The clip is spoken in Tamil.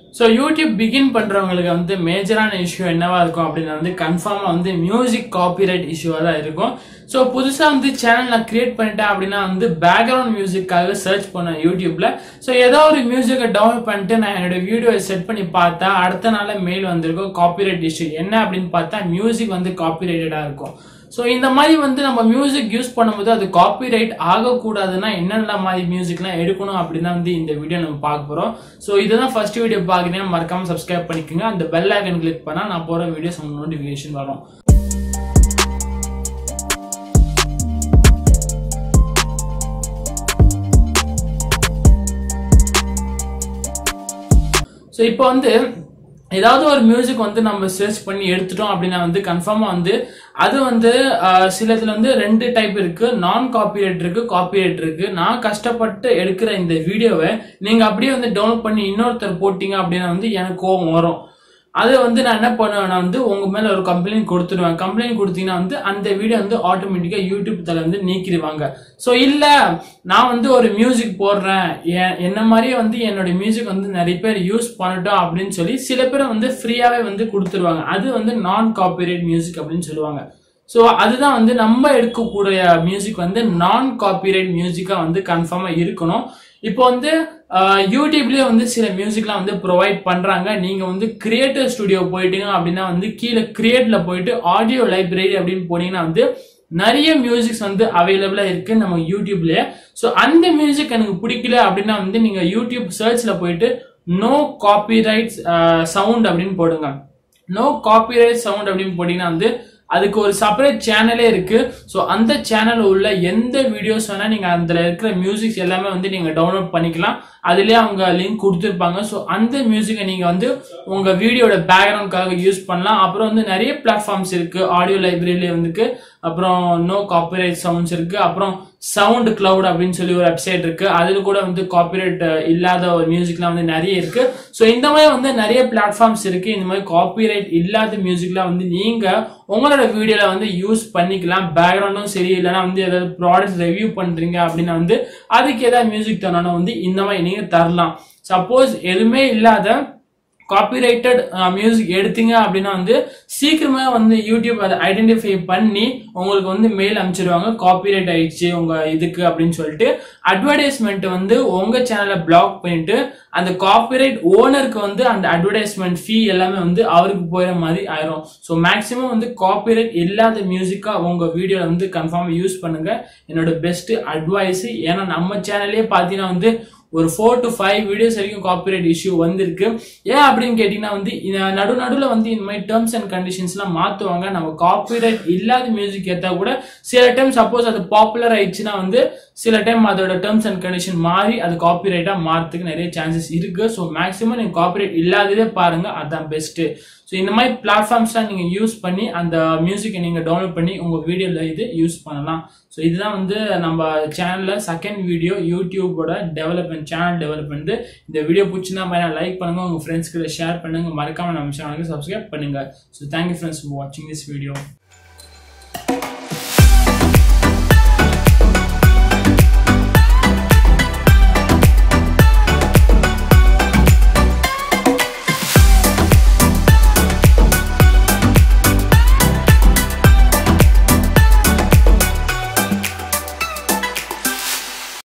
ஸோ யூடியூப் பிகின் பண்றவங்களுக்கு வந்து மேஜரான இஷ்யூ என்னவா இருக்கும் அப்படின்னா வந்து கன்ஃபார்மா வந்து மியூசிக் காப்பிரைட் இஷ்யூவா தான் இருக்கும் ஸோ புதுசா வந்து சேனல் நான் கிரியேட் பண்ணிட்டேன் அப்படின்னா வந்து பேக்ரவுண்ட் மியூசிக்காக சர்ச் பண்ணேன் யூடியூப்ல ஸோ ஏதோ ஒரு மியூசிக்கை டவுன்லோட் பண்ணிட்டு நான் என்னோட வீடியோ செட் பண்ணி பார்த்தா அடுத்த நாள் மெயில் வந்திருக்கும் காப்பிரைட் இஷ்யூ என்ன அப்படின்னு பார்த்தா மியூசிக் வந்து காப்பிரைட்டடா இருக்கும் ஸோ இந்த மாதிரி வந்து நம்ம மியூசிக் யூஸ் பண்ணும்போது அது காப்பிரைட் ஆகக்கூடாதுன்னா என்னென்ன மாதிரி மியூசிக்லாம் எடுக்கணும் அப்படின்னு வந்து இந்த வீடியோ நம்ம பார்க்க போகிறோம் ஸோ இதுதான் ஃபர்ஸ்ட் வீடியோ பார்க்குறேன் மறக்காம சப்ஸ்கிரைப் பண்ணிக்கோங்க அந்த பெல் ஐக்கன் கிளிக் பண்ணால் நான் போகிற வீடியோஸ் உங்களுக்கு நோட்டிஃபிகேஷன் வரும் ஸோ இப்போ வந்து ஏதாவது ஒரு மியூசிக் வந்து நம்ம சர்ச் பண்ணி எடுத்துட்டோம் அப்படின்னா வந்து கன்ஃபார்மா வந்து அது வந்து ஆஹ், சிலதுல வந்து ரெண்டு டைப் இருக்கு நான் காப்பிரைட் இருக்கு காப்பிரைட் இருக்கு நான் கஷ்டப்பட்டு எடுக்கிற இந்த வீடியோவை நீங்க அப்படியே வந்து டவுன்லோட் பண்ணி இன்னொருத்தர் போட்டீங்க அப்படின்னா வந்து எனக்கு கோவம் வரும் அதை வந்து நான் என்ன பண்ணுவேன்னா வந்து உங்க மேல ஒரு கம்ப்ளைண்ட் கொடுத்துருவேன் கம்ப்ளைண்ட் கொடுத்தீங்கன்னா வந்து அந்த வீடியோ வந்து ஆட்டோமேட்டிக்கா யூடியூப் தலை வந்து நீக்கிடுவாங்க ஸோ இல்ல நான் வந்து ஒரு மியூசிக் போடுறேன் எ- என்ன மாதிரியே வந்து என்னோட மியூசிக் வந்து நிறைய பேர் யூஸ் பண்ணட்டும் அப்படின்னு சொல்லி சில பேர் வந்து ஃப்ரீயாவே வந்து கொடுத்துருவாங்க அது வந்து நான் காப்பிரைட் மியூசிக் அப்படின்னு சொல்லுவாங்க ஸோ அதுதான் வந்து நம்ம எடுக்கக்கூடிய மியூசிக் வந்து நான் காப்பிரைட் மியூசிக்கா வந்து கன்ஃபார்மா இருக்கணும் இப்போ வந்து ஆஹ், யூடியூப்லயே வந்து சில மியூசிக்லாம் வந்து ப்ரொவைட் பண்றாங்க நீங்க வந்து கிரியேட்டர் ஸ்டுடியோ போயிட்டீங்க அப்படின்னா வந்து கீழே கிரியேட்ல போயிட்டு ஆடியோ லைப்ரரி அப்படின்னு போனீங்கன்னா வந்து நிறைய மியூசிக்ஸ் வந்து அவைலபிளா இருக்கு நம்ம யூடியூப்லயே ஸோ அந்த மியூசிக் எனக்கு பிடிக்கல அப்படின்னா வந்து நீங்க யூடியூப் சர்ச்ல போயிட்டு நோ காப்பிரைட்ஸ் சவுண்ட் அப்படின்னு போடுங்க நோ காப்பிரைட் சவுண்ட் அப்படின்னு போட்டீங்கன்னா வந்து அதுக்கு ஒரு செப்பரேட் சேனலே இருக்கு ஸோ அந்த சேனல் உள்ள எந்த வீடியோஸ் வேணா நீங்க அதுல இருக்கிற மியூசிக்ஸ் எல்லாமே வந்து நீங்க டவுன்லோட் பண்ணிக்கலாம் அதுலயே அவங்க லிங்க் கொடுத்துருப்பாங்க ஸோ அந்த மியூசிக்கை நீங்க வந்து உங்க வீடியோட பேக்ரவுண்ட்காக யூஸ் பண்ணலாம் அப்புறம் வந்து நிறைய பிளாட்ஃபார்ம்ஸ் இருக்கு ஆடியோ லைப்ரரியில வந்துருக்கு அப்புறம் நோ காப்பிரைட் சவுண்ட்ஸ் இருக்கு அப்புறம் சவுண்ட் கிளவுட் அப்படின்னு சொல்லி ஒரு வெப்சைட் இருக்கு அதுல கூட வந்து காப்பிரைட் இல்லாத ஒரு மியூசிக்லாம் வந்து நிறைய இருக்கு ஸோ இந்த மாதிரி வந்து நிறைய பிளாட்ஃபார்ம்ஸ் இருக்கு இந்த மாதிரி காப்பிரைட் இல்லாத மியூசிக்லாம் வந்து நீங்க உங்களோட வீடியோல வந்து யூஸ் பண்ணிக்கலாம் பேக்ரவுண்டும் சரி இல்லைன்னா வந்து ஏதாவது ப்ராடக்ட் ரிவ்யூ பண்றீங்க அப்படின்னா வந்து அதுக்கு ஏதாவது மியூசிக் தரணும் வந்து இந்த மாதிரி நீங்க தரலாம் சப்போஸ் எதுவுமே இல்லாத காப்பிரைட்டட் மியூசிக் எடுத்தீங்க அப்படின்னா வந்து சீக்கிரமா வந்து யூடியூப் அதை ஐடென்டிஃபை பண்ணி உங்களுக்கு வந்து மெயில் அனுப்பிச்சிருவாங்க காப்பிரைட் ஆயிடுச்சு உங்க இதுக்கு அப்படின்னு சொல்லிட்டு அட்வர்டைஸ்மெண்ட் வந்து உங்க சேனலை பிளாக் பண்ணிட்டு அந்த காப்பிரைட் ஓனருக்கு வந்து அந்த அட்வர்டைஸ்மெண்ட் ஃபீ எல்லாமே வந்து அவருக்கு போயிற மாதிரி ஆயிரும் ஸோ மேக்ஸிமம் வந்து காப்பிரைட் இல்லாத மியூசிக்கா உங்க வீடியோல வந்து கன்ஃபார்ம் யூஸ் பண்ணுங்க என்னோட பெஸ்ட் அட்வைஸ் ஏன்னா நம்ம சேனல்லே பார்த்தீங்கன்னா வந்து ஒரு ஃபோர் டு ஃபைவ் வீடியோஸ் வரைக்கும் காப்பிரைட் இஷ்யூ வந்திருக்கு ஏன் அப்படின்னு கேட்டீங்கன்னா வந்து இந்த நடு நடுவில் வந்து இந்த மாதிரி டேர்ம்ஸ் அண்ட் கண்டிஷன்ஸ்லாம் மாற்றுவாங்க நம்ம காப்பிரைட் இல்லாத மியூசிக் ஏற்றா கூட சில டைம் சப்போஸ் அது பாப்புலர் ஆயிடுச்சுன்னா வந்து சில டைம் அதோட டேர்ம்ஸ் அண்ட் கண்டிஷன் மாறி அது காப்பிரைட்டாக மாறதுக்கு நிறைய சான்சஸ் இருக்கு ஸோ மேக்ஸிமம் நீங்கள் காப்பிரைட் இல்லாததே பாருங்க அதுதான் பெஸ்ட்டு ஸோ இந்த மாதிரி பிளாட்ஃபார்ம்ஸ்லாம் நீங்கள் யூஸ் பண்ணி அந்த மியூசிக்கை நீங்கள் டவுன்லோட் பண்ணி உங்கள் வீடியோவில் இது யூஸ் பண்ணலாம் ஸோ இதுதான் வந்து நம்ம சேனலில் செகண்ட் வீடியோ யூடியூபோட டெவலப்மெண்ட் சேனல் டெவலப்மெண்ட் இந்த வீடியோ பிடிச்சிருந்தா மாதிரி லைக் பண்ணுங்க உங்கள் ஃப்ரெண்ட்ஸ்க்கு ஷேர் பண்ணுங்க மறக்காம நம்ம சேனலுக்கு சப்ஸ்கிரைப் பண்ணுங்க ஸோ தேங்க்யூ ஃப்ரெண்ட்ஸ் ஃபார் வாட்சிங் திஸ் வீடியோ